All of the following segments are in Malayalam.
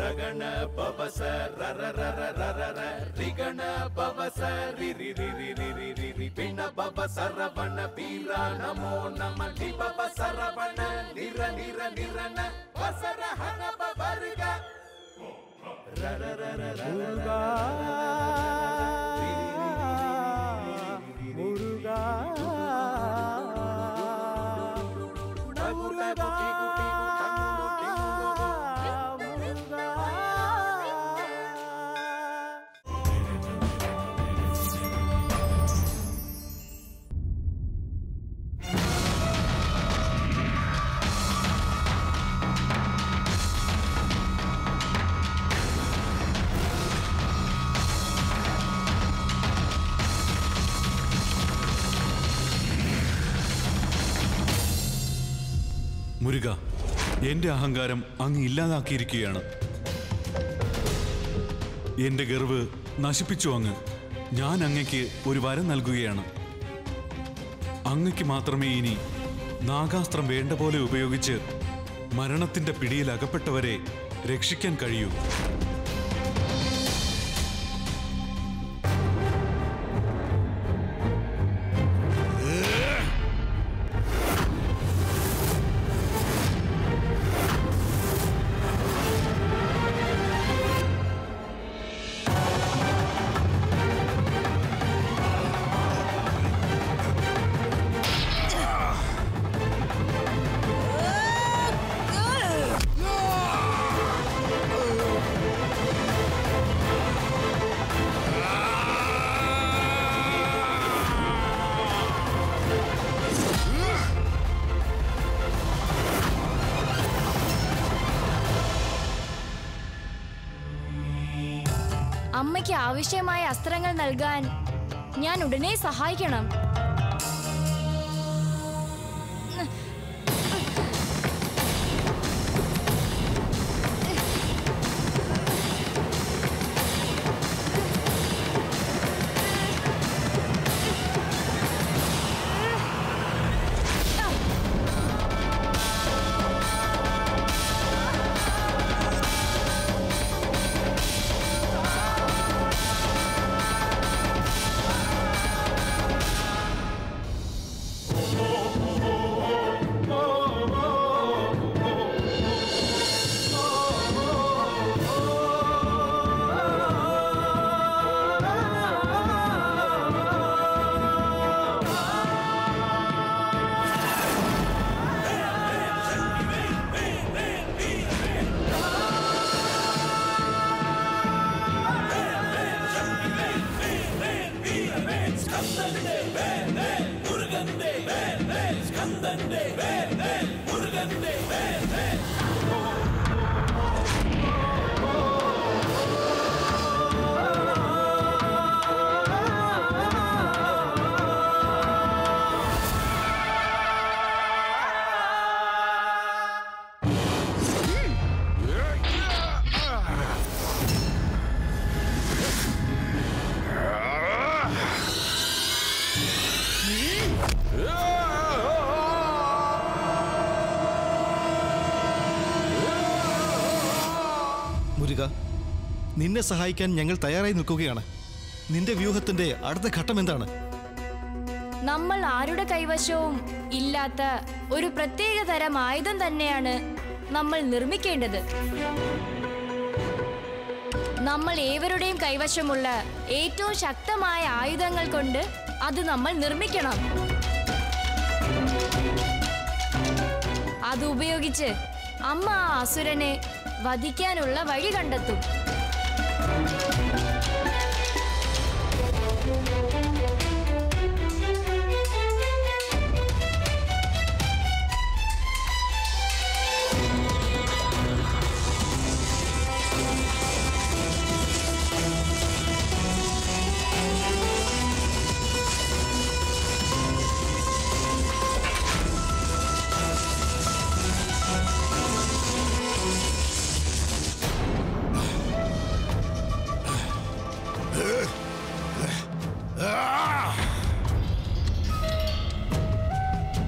ರಗಣ ಪವಸ ರರ ರರ ರರ ರ ರಿಗಣ ಪವಸ ರಿ ರಿ ರಿ ರಿ ರಿ ರಿ ರಿ ರಿ ಪಿಣ ಪವ ಸರವಣ ವೀರ ನಮೋ ನಮ ಲಿ ಪವ ಸರವಣ ನಿರ ನಿರ ನಿರನ ವಸರ ಹನ ಪವರ್ಗ ರರ ರರ ರರ മുരുകാ മുരുകാ മുരുകാ മുരുകാ മുരുക എന്റെ അഹങ്കാരം അങ്ങ് ഇല്ലാതാക്കിയിരിക്കുകയാണ് എന്റെ ഗർവ് നശിപ്പിച്ചു അങ്ങ് ഞാൻ അങ്ങയ്ക്ക് ഒരു വരം നൽകുകയാണ് അങ്ങയ്ക്ക് മാത്രമേ ഇനി നാഗാസ്ത്രം വേണ്ട പോലെ ഉപയോഗിച്ച് മരണത്തിന്റെ പിടിയിൽ അകപ്പെട്ടവരെ രക്ഷിക്കാൻ കഴിയൂ അമ്മയ്ക്ക് ആവശ്യമായ അസ്ത്രങ്ങൾ നൽകാൻ ഞാൻ ഉടനെ സഹായിക്കണം മുരുക നിന്നെ സഹായിക്കാൻ ഞങ്ങൾ തയ്യാറായി നിൽക്കുകയാണ് നിന്റെ വ്യൂഹത്തിന്റെ അടുത്ത ഘട്ടം എന്താണ് നമ്മൾ ആരുടെ കൈവശവും ഇല്ലാത്ത ഒരു പ്രത്യേക തരം ആയുധം തന്നെയാണ് നമ്മൾ നിർമ്മിക്കേണ്ടത് നമ്മൾ ഏവരുടെയും കൈവശമുള്ള ഏറ്റവും ശക്തമായ ആയുധങ്ങൾ കൊണ്ട് അത് നമ്മൾ നിർമ്മിക്കണം അത് ഉപയോഗിച്ച് അമ്മ ആ അസുരനെ വധിക്കാനുള്ള വഴി കണ്ടെത്തും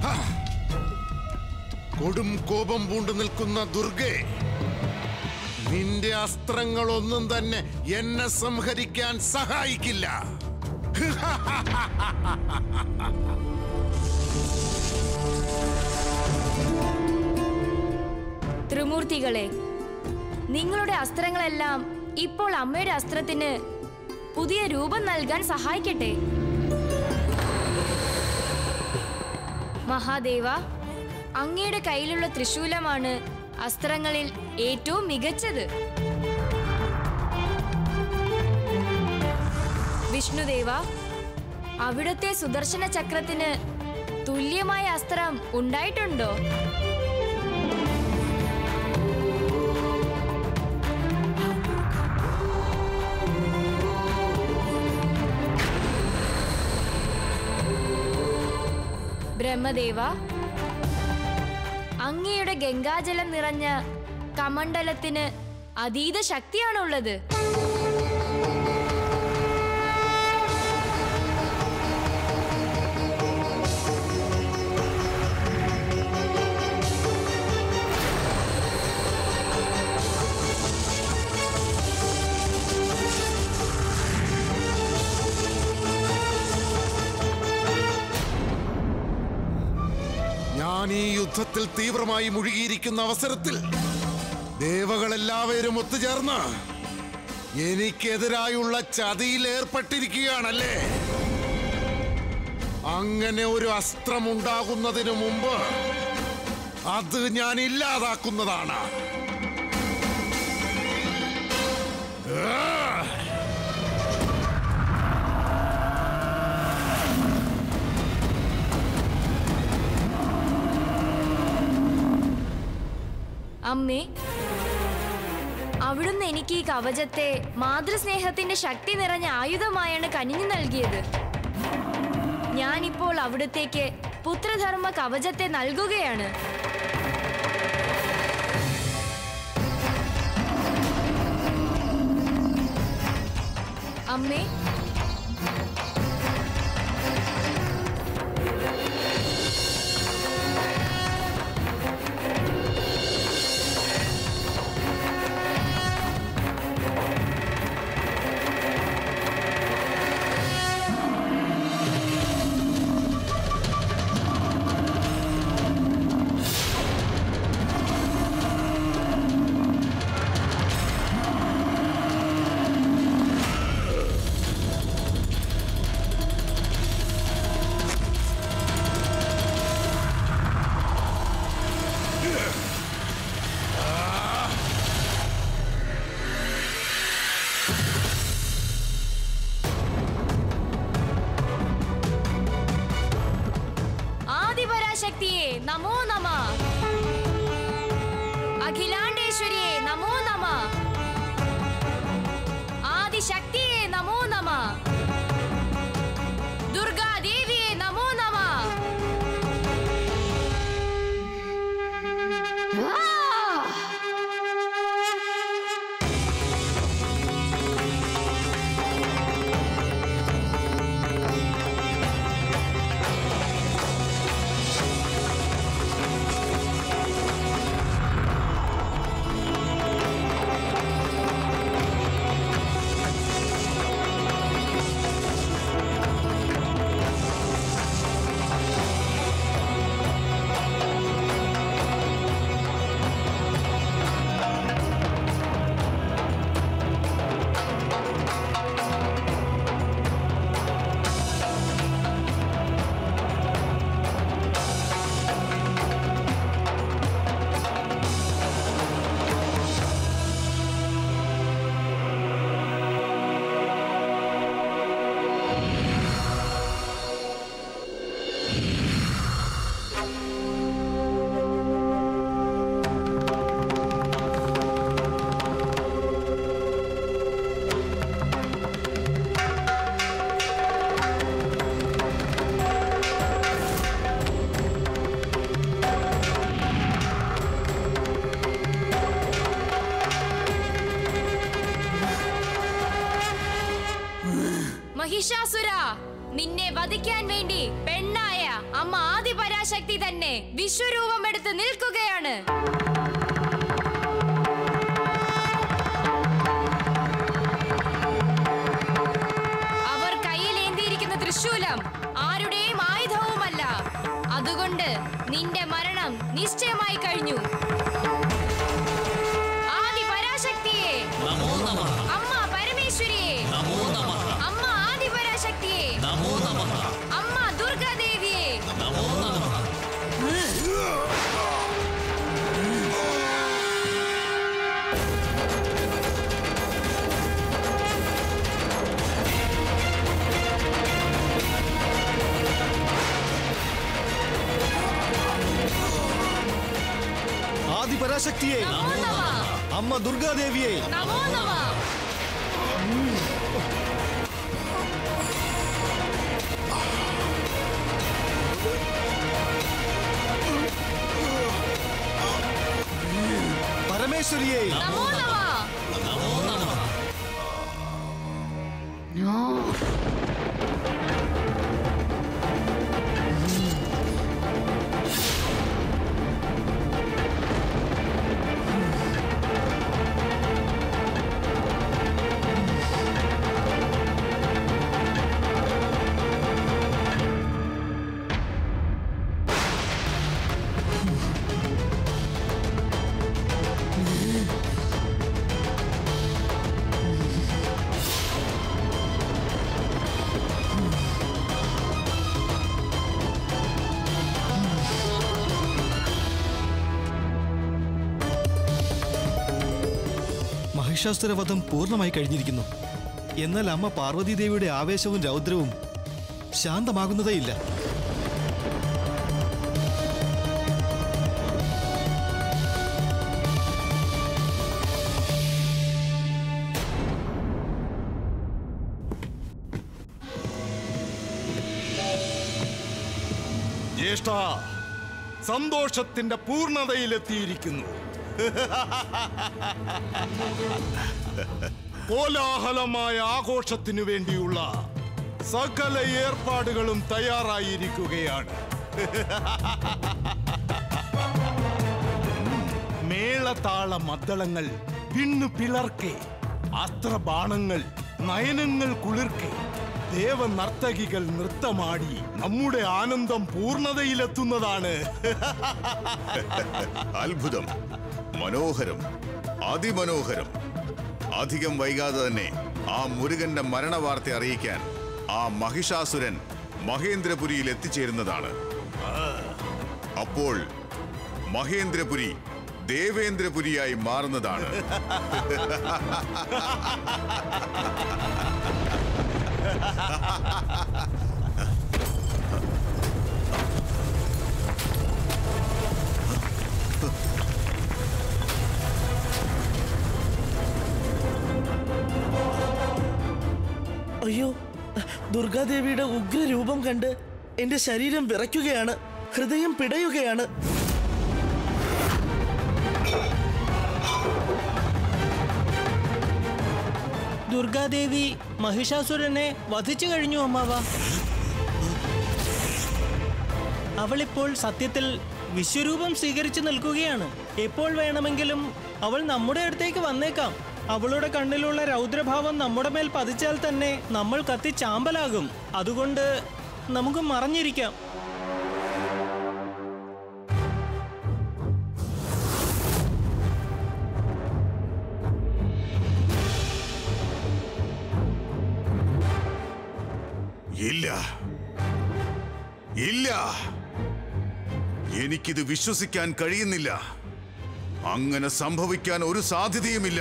കൊടും കോപം പൂണ്ടു നിൽക്കുന്ന ദുർഗെ നിന്റെ അസ്ത്രങ്ങളൊന്നും തന്നെ എന്നെ സംഹരിക്കാൻ സഹായിക്കില്ല ത്രിമൂർത്തികളെ നിങ്ങളുടെ അസ്ത്രങ്ങളെല്ലാം ഇപ്പോൾ അമ്മയുടെ അസ്ത്രത്തിന് പുതിയ രൂപം നൽകാൻ സഹായിക്കട്ടെ മഹാദേവ അങ്ങയുടെ കയ്യിലുള്ള ത്രിശൂലമാണ് അസ്ത്രങ്ങളിൽ ഏറ്റവും മികച്ചത് വിഷ്ണുദേവ അവിടുത്തെ സുദർശന ചക്രത്തിന് തുല്യമായ അസ്ത്രം ഉണ്ടായിട്ടുണ്ടോ ബ്രഹ്മദേവ അങ്ങയുടെ ഗംഗാജലം നിറഞ്ഞ കമണ്ഡലത്തിന് അതീത ശക്തിയാണുള്ളത് ഞാൻ ഈ യുദ്ധത്തിൽ തീവ്രമായി മുഴുകിയിരിക്കുന്ന അവസരത്തിൽ ദേവകളെല്ലാവരും ഒത്തുചേർന്ന് എനിക്കെതിരായുള്ള ചതിയിൽ ഏർപ്പെട്ടിരിക്കുകയാണല്ലേ അങ്ങനെ ഒരു അസ്ത്രം ഉണ്ടാകുന്നതിന് മുമ്പ് അത് ഞാൻ ഇല്ലാതാക്കുന്നതാണ് ആ! അമ്മേ അവിടുന്ന് എനിക്ക് ഈ കവചത്തെ മാതൃസ്നേഹത്തിന്റെ ശക്തി നിറഞ്ഞ ആയുധമായാണ് കനിഞ്ഞു നൽകിയത് ഞാനിപ്പോൾ അവിടുത്തേക്ക് പുത്രധർമ്മ കവചത്തെ നൽകുകയാണ് അമ്മേ ആദിപരാശക്തിയെ നമോ നമ അഖിലാണ്ടേശ്വരിയെ നമോ നമ ആദിശക്തിയെ നമോ നമ ദുർഗാദേവിയെ നമോ നമ മഹിഷാസുര നിന്നെ വധിക്കാൻ വേണ്ടി പെണ്ണായ അമ്മ ആദിപരാശക്തി തന്നെ വിശ്വരൂപം എടുത്ത് നിൽക്കുകയാണ് ആദിപരാശക്തിയെ നമോ നമഃ അമ്മ ദുർഗാദേവിയെ നമോ നമഃ പരമേശ്വരിയെ നമോ നമഃ മഹിഷാസുരവധം പൂർണ്ണമായി കഴിഞ്ഞിരിക്കുന്നു എന്നാൽ അമ്മ പാർവതീദേവിയുടെ ആവേശവും രൗദ്രവും ശാന്തമാകുന്നതേയില്ല ജ്യേഷ്ഠ സന്തോഷത്തിന്റെ പൂർണ്ണതയിലെത്തിയിരിക്കുന്നു കോലാഹലമായ ആഘോഷത്തിനു വേണ്ടിയുള്ള സകല ഏർപ്പാടുകളും തയ്യാറായിരിക്കുകയാണ് മേളതാള മദ്ദളങ്ങൾ പിന്നു പിളർക്കെ അസ്ത്രബാണങ്ങൾ നയനങ്ങൾ കുളിർക്കെ ദേവനർത്തകികൾ നൃത്തമാടി നമ്മുടെ ആനന്ദം പൂർണ്ണതയിലെത്തുന്നതാണ് അത്ഭുതം മനോഹരം അതിമനോഹരം അധികം വൈകാതെ തന്നെ ആ മുരുകന്റെ മരണവാർത്ത അറിയിക്കാൻ ആ മഹിഷാസുരൻ മഹേന്ദ്രപുരിയിൽ എത്തിച്ചേരുന്നതാണ് അപ്പോൾ മഹേന്ദ്രപുരി ദേവേന്ദ്രപുരിയായി മാറുന്നതാണ് അയ്യോ ദുർഗാദേവിയുടെ ഉഗ്രരൂപം കണ്ട് എന്റെ ശരീരം വിറയ്ക്കുകയാണ് ഹൃദയം പിടയുകയാണ് ദുർഗാദേവി മഹിഷാസുരനെ വധിച്ചു കഴിഞ്ഞു അമ്മാവ അവളിപ്പോൾ സത്യത്തിൽ വിശ്വരൂപം സ്വീകരിച്ചു നിൽക്കുകയാണ് എപ്പോൾ വേണമെങ്കിലും അവൾ നമ്മുടെ അടുത്തേക്ക് വന്നേക്കാം അവളുടെ കണ്ണിലുള്ള രൗദ്രഭാവം നമ്മുടെ മേൽ പതിച്ചാൽ തന്നെ നമ്മൾ കത്തി ചാമ്പലാകും അതുകൊണ്ട് നമുക്ക് മറഞ്ഞിരിക്കാം ഇല്ല ഇല്ല എനിക്കിത് വിശ്വസിക്കാൻ കഴിയുന്നില്ല അങ്ങനെ സംഭവിക്കാൻ ഒരു സാധ്യതയുമില്ല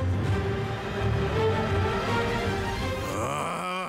ആ.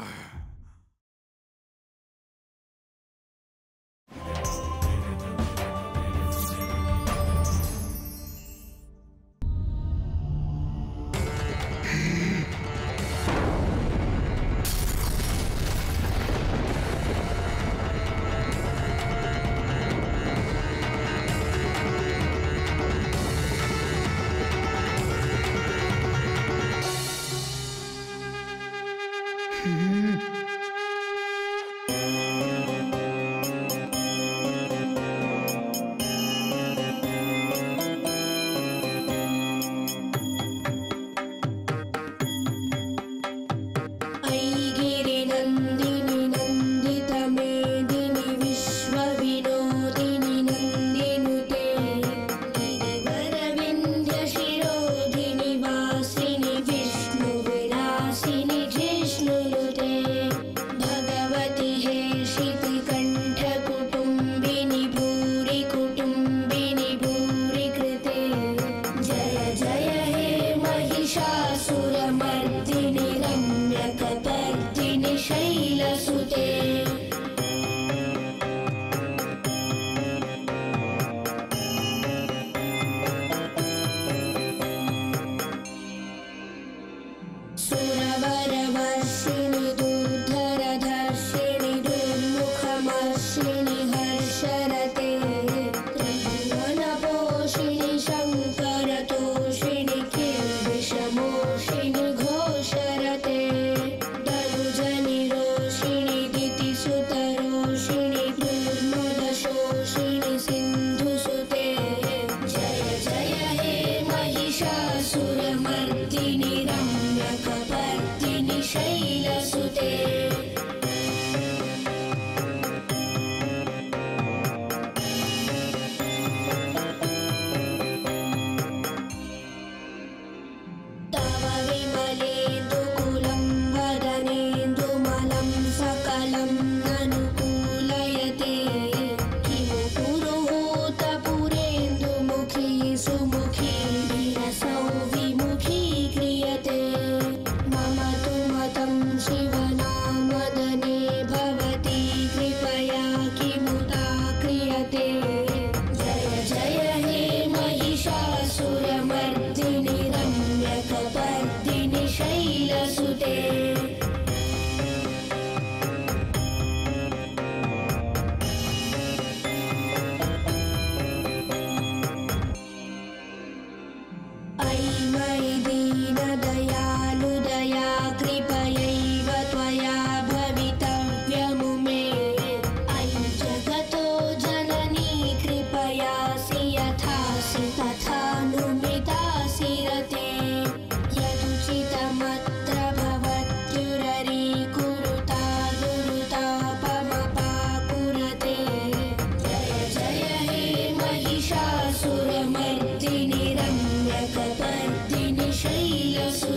ऐगिरिनन्दिनि नन्दितमेदिनि विश्वविनोदिनि नन्दिनुते गिरिवरविन्द्यशिरोधिनि वासिनि विष्णुविलासिनि जिष्णुनुते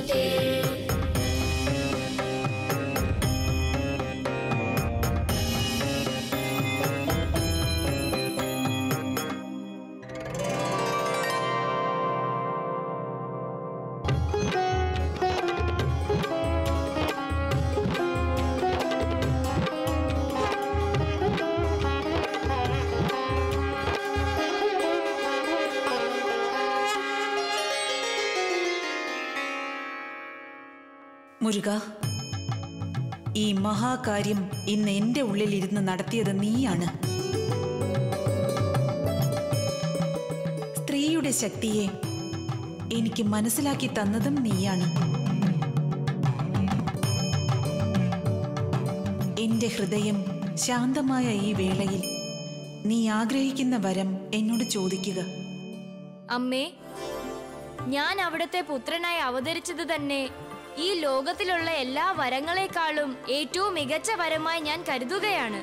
ते മുരുക ഈ മഹാകാര്യം ഇന്ന് എന്റെ ഉള്ളിൽ ഇരുന്ന് നടത്തിയത് നീയാണ് സ്ത്രീയുടെ ശക്തിയെ എനിക്ക് മനസ്സിലാക്കി തന്നതും നീയാണ് എന്റെ ഹൃദയം ശാന്തമായ ഈ വേളയിൽ നീ ആഗ്രഹിക്കുന്ന വരം എന്നോട് ചോദിക്കുക അമ്മേ ഞാൻ അവിടുത്തെ പുത്രനായി അവതരിച്ചത് തന്നെ ഈ ലോകത്തിലുള്ള എല്ലാ വരങ്ങളെക്കാളും ഏറ്റവും മികച്ച വരമായി ഞാൻ കരുതുകയാണ്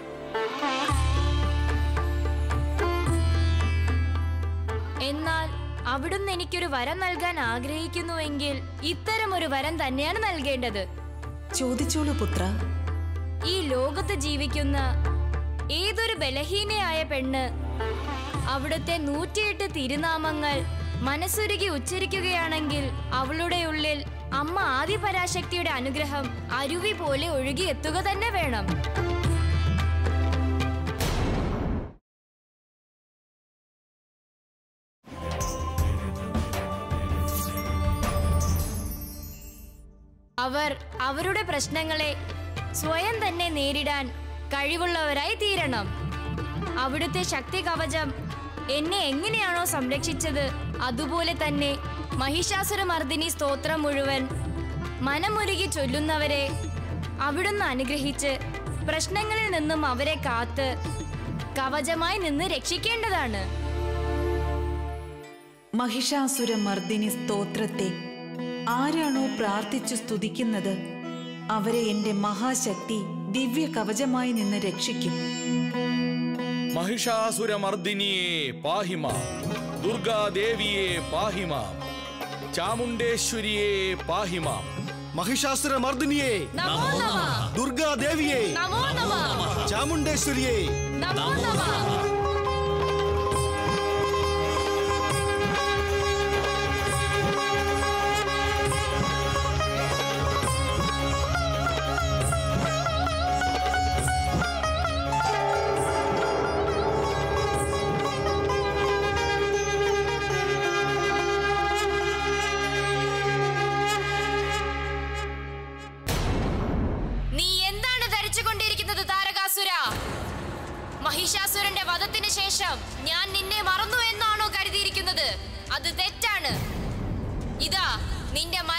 എന്നാൽ അവിടുന്ന് എനിക്കൊരു വരം നൽകാൻ ആഗ്രഹിക്കുന്നുവെങ്കിൽ ഇത്തരം ഒരു വരം തന്നെയാണ് നൽകേണ്ടത് ചോദിച്ചോളൂ പുത്ര ഈ ലോകത്ത് ജീവിക്കുന്ന ഏതൊരു ബലഹീനയായ പെണ്ണ് അവിടുത്തെ നൂറ്റിയെട്ട് തിരുനാമങ്ങൾ മനസ്സുരുകി ഉച്ചരിക്കുകയാണെങ്കിൽ അവളുടെ ഉള്ളിൽ അമ്മ ആദിപരാശക്തിയുടെ അനുഗ്രഹം അരുവി പോലെ ഒഴുകി എത്തുക തന്നെ വേണം അവർ അവരുടെ പ്രശ്നങ്ങളെ സ്വയം തന്നെ നേരിടാൻ കഴിവുള്ളവരായി തീരണം അവിടുത്തെ ശക്തി കവചം എന്നെ എങ്ങനെയാണോ സംരക്ഷിച്ചത് അതുപോലെ തന്നെ മഹിഷാസുരമർദ്ദിനി സ്തോത്രം മുഴുവൻ മനമുരുകി ചൊല്ലുന്നവരെ അവിടുന്ന് അനുഗ്രഹിച്ച് പ്രശ്നങ്ങളിൽ നിന്നും അവരെ കാത്ത് കവചമായി നിന്ന് രക്ഷിക്കേണ്ടതാണ് മഹിഷാസുര മർദിനി സ്തോത്രത്തെ ആരാണോ പ്രാർത്ഥിച്ചു സ്തുതിക്കുന്നത് അവരെ എന്റെ മഹാശക്തി ദിവ്യ കവചമായി നിന്ന് രക്ഷിക്കും മഹിഷാസുരമർദിനിയെ പാഹിമ ദുർഗാദേവിയെ പാഹിമ ചാമുണ്ടേശ്വരിയെ പാഹിമ മഹിഷാസുര മർദിനിയെ നമോ നമ ദുർഗാദേവിയെ നമോ നമ ചാമുണ്ടേശ്വരിയെ നമോ നമ നീ എന്താണ് ധരിച്ചുകൊണ്ടിരിക്കുന്നത് താരകാസുര മഹിഷാസുരന്റെ വധത്തിന് ശേഷം ഞാൻ നിന്നെ മറന്നു എന്നാണോ കരുതിയിരിക്കുന്നത് അത് തെറ്റാണ് ഇതാ നിന്റെ